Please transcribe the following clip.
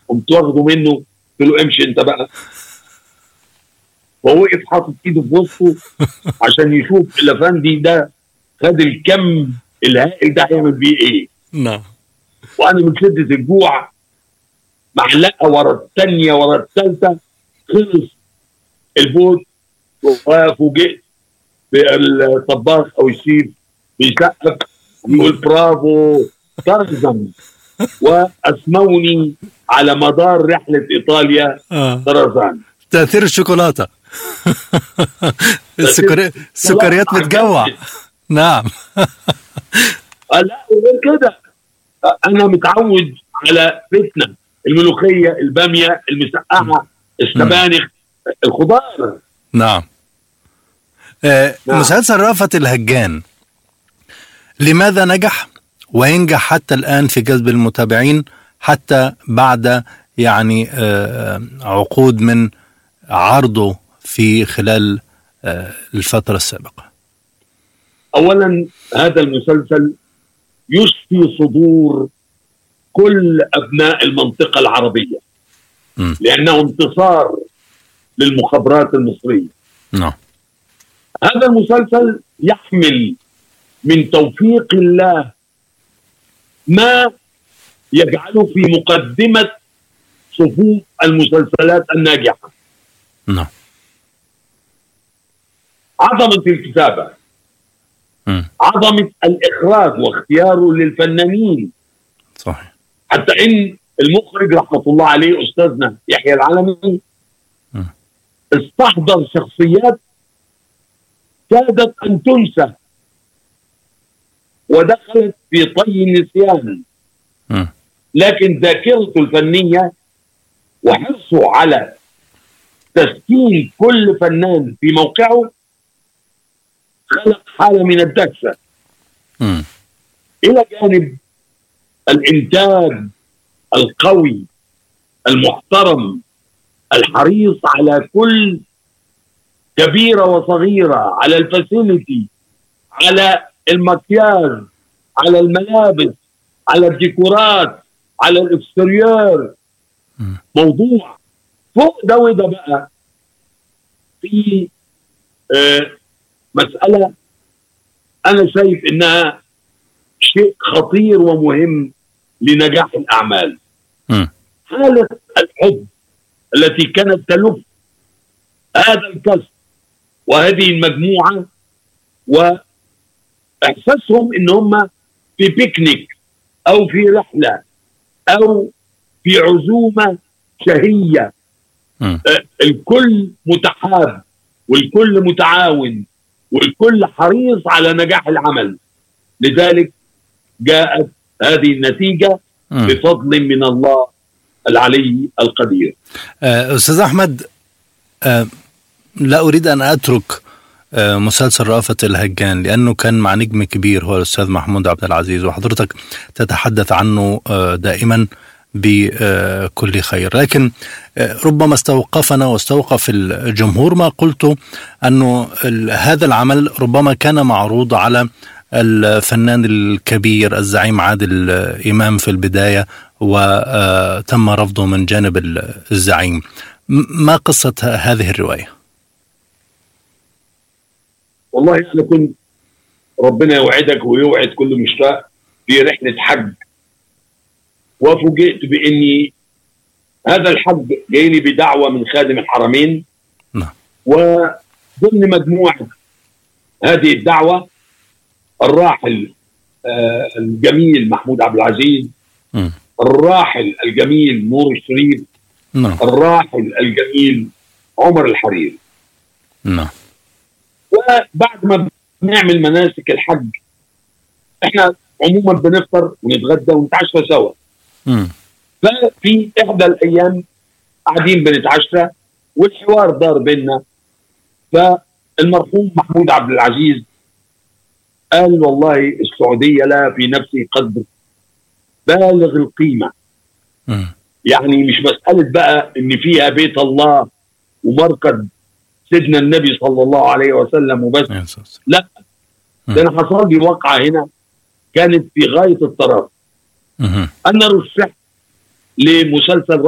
قمت واخده منه قلت له امشي انت بقى فهو وقف حاطط ايده في وسطه عشان يشوف الافندي ده خد الكم الهائل ده هيعمل بيه ايه نعم وانا من شده الجوع معلقه ورا الثانيه ورا الثالثه خلص الفوت وفوجئت بالطباخ او الشيف بيسقف بيقول برافو ترزم واسموني على مدار رحله ايطاليا آه. طرزان تاثير الشوكولاته السكري... السكريات بتجوع نعم آه لا وغير كده آه انا متعود على فتنه الملوخيه الباميه المسقعه السبانخ الخضار نعم آه، نعم. مسلسل رأفت الهجان لماذا نجح وينجح حتى الآن في جذب المتابعين حتى بعد يعني آه، عقود من عرضه في خلال آه، الفترة السابقة اولا هذا المسلسل يشفي صدور كل ابناء المنطقه العربيه م. لانه انتصار للمخابرات المصريه نعم هذا المسلسل يحمل من توفيق الله ما يجعله في مقدمه صفوف المسلسلات الناجحه نعم عظمه الكتابه م. عظمه الاخراج واختياره للفنانين صحيح حتى ان المخرج رحمه الله عليه استاذنا يحيى العلمي م. استحضر شخصيات كادت ان تنسى ودخلت في طي النسيان م. لكن ذاكرته الفنيه وحرصه على تسكين كل فنان في موقعه خلق حاله من الدكسه م. الى جانب الانتاج القوي المحترم الحريص على كل كبيره وصغيره على الفاسيلتي على المكياج على الملابس على الديكورات على الاكستريور مم. موضوع فوق ده وده بقى في آه مساله انا شايف انها شيء خطير ومهم لنجاح الاعمال م. حاله الحب التي كانت تلف هذا الكسر وهذه المجموعه واحساسهم ان هم في بيكنيك او في رحله او في عزومه شهيه م. آه، الكل متحاب والكل متعاون والكل حريص على نجاح العمل لذلك جاءت هذه النتيجه م. بفضل من الله العلي القدير آه، أستاذ أحمد آه، لا أريد أن أترك آه، مسلسل رأفت الهجان لأنه كان مع نجم كبير هو الأستاذ محمود عبد العزيز وحضرتك تتحدث عنه آه، دائما بكل خير لكن آه، ربما استوقفنا واستوقف الجمهور ما قلت أنه ال- هذا العمل ربما كان معروض على الفنان الكبير الزعيم عادل إمام في البداية وتم رفضه من جانب ال- الزعيم م- ما قصة ه- هذه الرواية؟ والله انا كنت ربنا يوعدك ويوعد كل مشتاق في رحله حج وفوجئت باني هذا الحج جاي لي بدعوه من خادم الحرمين نعم. وضمن مجموعه هذه الدعوه الراحل آه الجميل محمود عبد العزيز مم. الراحل الجميل نور الشريف نعم الراحل الجميل عمر الحرير نعم وبعد ما بنعمل مناسك الحج احنا عموما بنفطر ونتغدى ونتعشى سوا مم. ففي احدى الايام قاعدين بنتعشى والحوار دار بينا فالمرحوم محمود عبد العزيز قال والله السعوديه لها في نفسي قدر بالغ القيمه مم. يعني مش مساله بقى ان فيها بيت الله ومركز سيدنا النبي صلى الله عليه وسلم وبس يا أستاذ. لا ده انا حصل لي واقعه هنا كانت في غايه الطرف مهم. انا رشحت لمسلسل